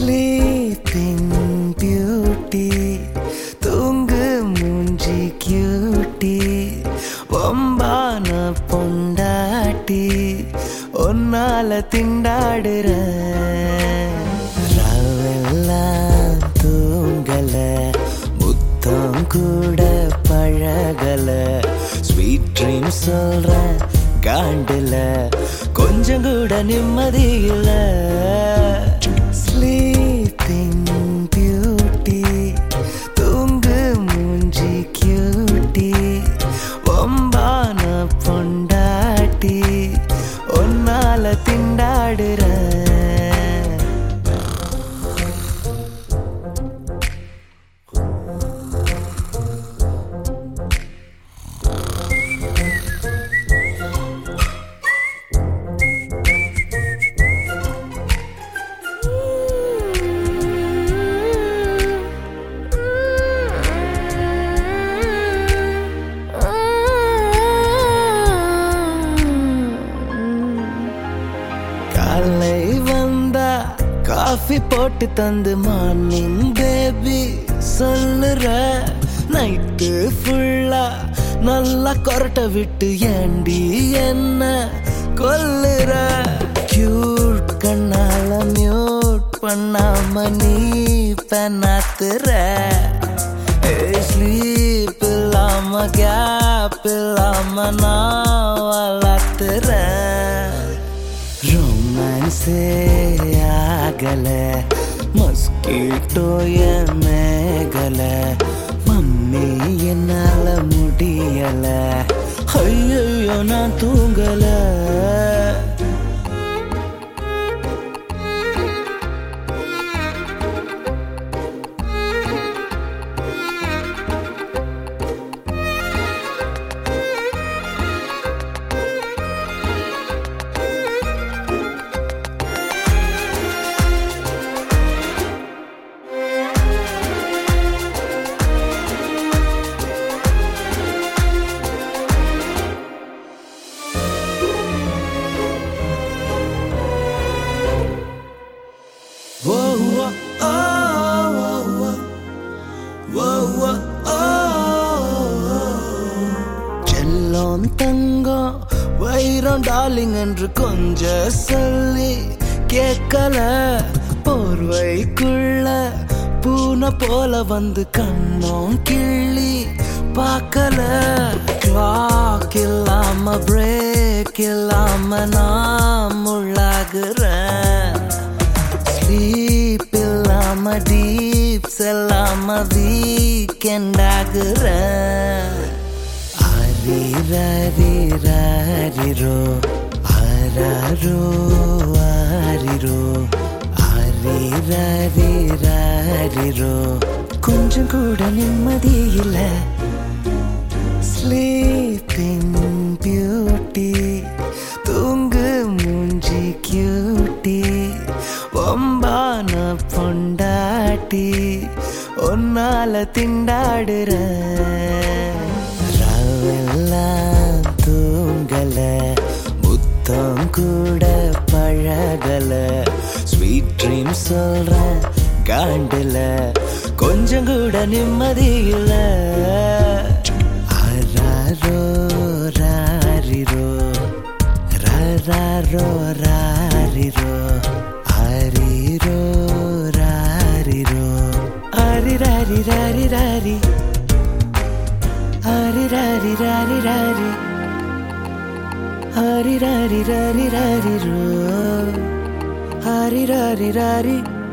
Sleeping beauty தூங்கு மூஞ்சி cutie ஒம்பான பொண்டாட்டி ஒன்னால திண்டாடுற ராவெல்லாம் தூங்கல முத்தம் கூட பழகல ஸ்வீட் ட்ரீம் சொல்ற காண்டுல கொஞ்சம் கூட நிம்மதி இல்ல ஸ்லீப்பிங் பியூட்டி தூங்கு மூஞ்சி கியூட்டி ஒம்பான பொண்டாட்டி ஒன்னால திண்டாடுற காலை வந்தா காஃபி போட்டு தந்து மார்னிங் பேபி சொல்லுற நைட்டு ஃபுல்லா நல்லா கொரட்ட விட்டு ஏண்டி என்ன கொல்லுற கியூட் கண்ணால மியூட் பண்ணாம நீ பெண்ணாத்துற ஸ்லீப் இல்லாம கேப் இல்லாம நான் வளர்த்துறேன் ரொமான்ஸே ಆಗಲ மஸ்கிட்டோ என் மேகல மம்மி என்னால முடியல ஐயோ நான் தூங்கல Whoa, whoa, oh, whoa, whoa, whoa, oh. செல்லம் தங்கம் வைரம் டார்லிங் என்று கொஞ்ச சொல்லி கேட்கல போர்வைக்குள்ள பூனை போல வந்து கண்ணோம் கிள்ளி பார்க்கல கிளாக் இல்லாம பிரேக் இல்லாம நான் முள்ளாகுறேன் ஸ்லீப் இல்லாம டீப்ஸ் இல்லாம வீக்கெண்ட் ஆகுறேன் ஆரிரோ ஆராரோ ஆரிரோ ஆரிரோ கொஞ்சம் கூட நிம்மதி இல்லை ஸ்லீப்பிங் பியூட்டி தூங்கு மூஞ்சி கியூட்டி ஒம்பான பொண்டாட்டி ஒன்னால திண்டாடுற ராவெல்லாம் தூங்கல முத்தம் கூட பழகல ஸ்வீட் ட்ரீம் சொல்ற காண்டுல கொஞ்சம் கூட நிம்மதி இல்லை ஆராரோ ராரிரோ ராரோ ராரிரோ ஆரிரோ ராரிரோ ஆரி ராரி ராரி ராரி ஆரி ராரி ராரி ராரி ஆரி ராரி ராரி ராரி ரோ ஆரி ராரி ராரி